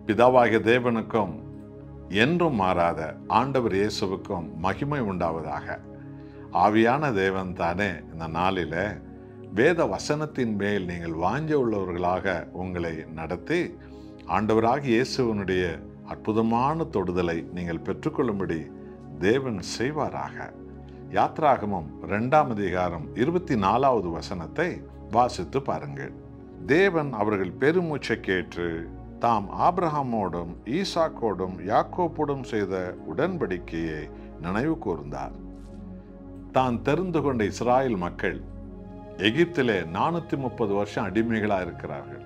பிதாவாகிய தேவனுக்கும் என்றும் மாறாத ஆண்டவர் இயேசுவுக்கும் மகிமை உண்டாவதாக ஆவியான தேவன் தானே இந்த நாளில் வேத வசனத்தின் மேல் நீங்கள் வாஞ்ச உள்ளவர்களாக உங்களை நடத்தி ஆண்டவராக இயேசுவனுடைய அற்புதமான தொடுதலை நீங்கள் பெற்றுக்கொள்ளும்படி தேவன் செய்வாராக யாத்ராகமம் இரண்டாம் அதிகாரம் இருபத்தி நாலாவது வசனத்தை வாசித்து பாருங்கள் தேவன் அவர்கள் பெருமூச்சை கேட்டு தாம் ஆபிரகாமோடும் ஈசாக்கோடும் யாக்கோப்போடும் செய்த உடன்படிக்கையை நினைவு கூர்ந்தார் தான் தெரிந்து கொண்ட இஸ்ராயல் மக்கள் எகிப்திலே நானூற்றி முப்பது வருஷம் அடிமைகளாக இருக்கிறார்கள்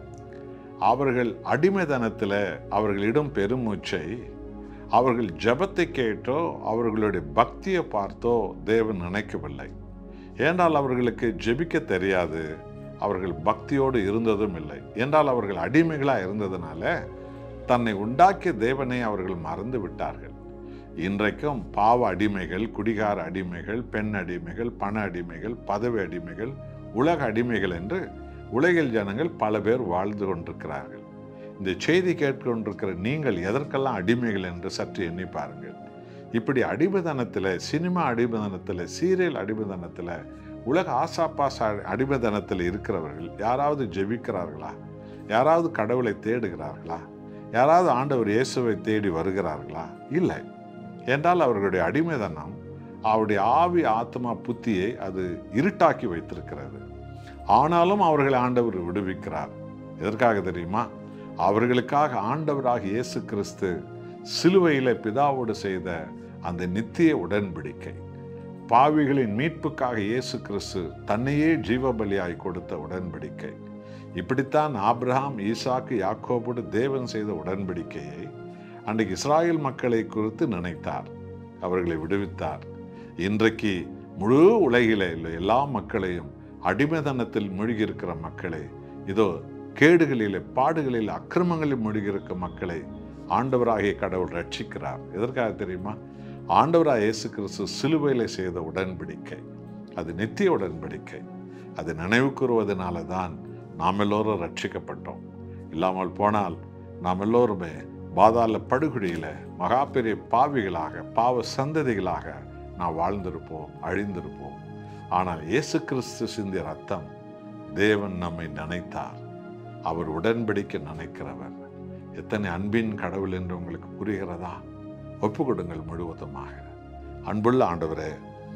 அவர்கள் அடிமைதனத்தில் அவர்களிடம் பெருமூச்சை அவர்கள் ஜபத்தை கேட்டோ அவர்களுடைய பக்தியை பார்த்தோ தேவன் நினைக்கவில்லை ஏனால் அவர்களுக்கு ஜெபிக்க தெரியாது அவர்கள் பக்தியோடு இருந்ததும் இல்லை என்றால் அவர்கள் அடிமைகளாக இருந்ததுனால தன்னை உண்டாக்கிய தேவனை அவர்கள் மறந்து விட்டார்கள் இன்றைக்கும் பாவ அடிமைகள் குடிகார அடிமைகள் பெண் அடிமைகள் பண அடிமைகள் பதவி அடிமைகள் உலக அடிமைகள் என்று உலகில் ஜனங்கள் பல பேர் வாழ்ந்து கொண்டிருக்கிறார்கள் இந்த செய்தி கேட்டுக்கொண்டிருக்கிற நீங்கள் எதற்கெல்லாம் அடிமைகள் என்று சற்று எண்ணி பாருங்கள் இப்படி அடிமைதனத்தில் சினிமா அடிமைதனத்தில் சீரியல் அடிமைதனத்தில் உலக ஆசாப்பாச அடிமைதனத்தில் இருக்கிறவர்கள் யாராவது ஜெபிக்கிறார்களா யாராவது கடவுளை தேடுகிறார்களா யாராவது ஆண்டவர் இயேசுவை தேடி வருகிறார்களா இல்லை என்றால் அவர்களுடைய அடிமைதனம் அவருடைய ஆவி ஆத்மா புத்தியை அது இருட்டாக்கி வைத்திருக்கிறது ஆனாலும் அவர்களை ஆண்டவர் விடுவிக்கிறார் எதற்காக தெரியுமா அவர்களுக்காக ஆண்டவராக இயேசு கிறிஸ்து சிலுவையில் பிதாவோடு செய்த அந்த நித்திய உடன்படிக்கை பாவிகளின் மீட்புக்காக இயேசு கிறிஸ்து தன்னையே ஜீவபலியாய் கொடுத்த உடன்படிக்கை இப்படித்தான் ஆப்ரஹாம் ஈசாக்கு யாக்கோபோடு தேவன் செய்த உடன்படிக்கையை அன்றைக்கு இஸ்ராயல் மக்களை குறித்து நினைத்தார் அவர்களை விடுவித்தார் இன்றைக்கு முழு உலகிலே உள்ள எல்லா மக்களையும் அடிமைதனத்தில் மூழ்கியிருக்கிற மக்களை இதோ கேடுகளிலே பாடுகளில் அக்கிரமங்களில் மூழ்கியிருக்க மக்களை ஆண்டவராகிய கடவுள் ரட்சிக்கிறார் எதற்காக தெரியுமா ஆண்டவராக இயேசு கிறிஸ்து சிலுவையில் செய்த உடன்படிக்கை அது நித்திய உடன்படிக்கை அது நினைவு கூறுவதனால தான் நாம் எல்லோரும் ரட்சிக்கப்பட்டோம் இல்லாமல் போனால் நாம் எல்லோருமே பாதாள படுகொடியில் மகா பெரிய பாவிகளாக பாவ சந்ததிகளாக நாம் வாழ்ந்திருப்போம் அழிந்திருப்போம் ஆனால் இயேசு கிறிஸ்து சிந்திய ரத்தம் தேவன் நம்மை நினைத்தார் அவர் உடன்படிக்க நினைக்கிறவர் எத்தனை அன்பின் கடவுள் என்று உங்களுக்கு புரிகிறதா ஒப்பு கொடுங்கள் முழுவதுமாக அன்புள்ள ஆண்டவரே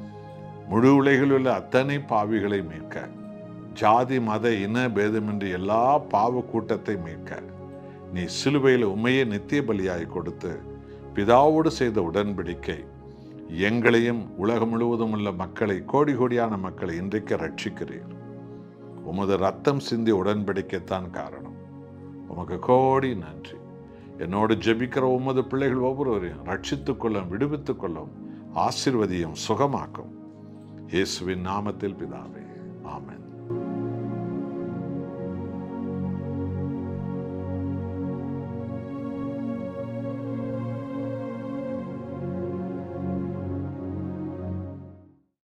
முழு உலகில் உள்ள அத்தனை பாவிகளை மீட்க ஜாதி மத இன பேதமின்றி எல்லா பாவ கூட்டத்தை மீட்க நீ சிலுவையில் உண்மையே நித்திய பலியாய் கொடுத்து பிதாவோடு செய்த உடன்படிக்கை எங்களையும் உலகம் முழுவதும் உள்ள மக்களை கோடி கோடியான மக்களை இன்றைக்கு ரட்சிக்கிறீர் உமது ரத்தம் சிந்தி உடன்படிக்கைத்தான் காரணம் உமக்கு கோடி நன்றி என்னோடு ஜெபிக்கிற உமது பிள்ளைகள் ஒவ்வொருவரையும் ரட்சித்துக் கொள்ளும் விடுவித்துக் கொள்ளும் ஆசிர்வதியும் சுகமாக்கும் இயேசுவின் நாமத்தில் பிதாவே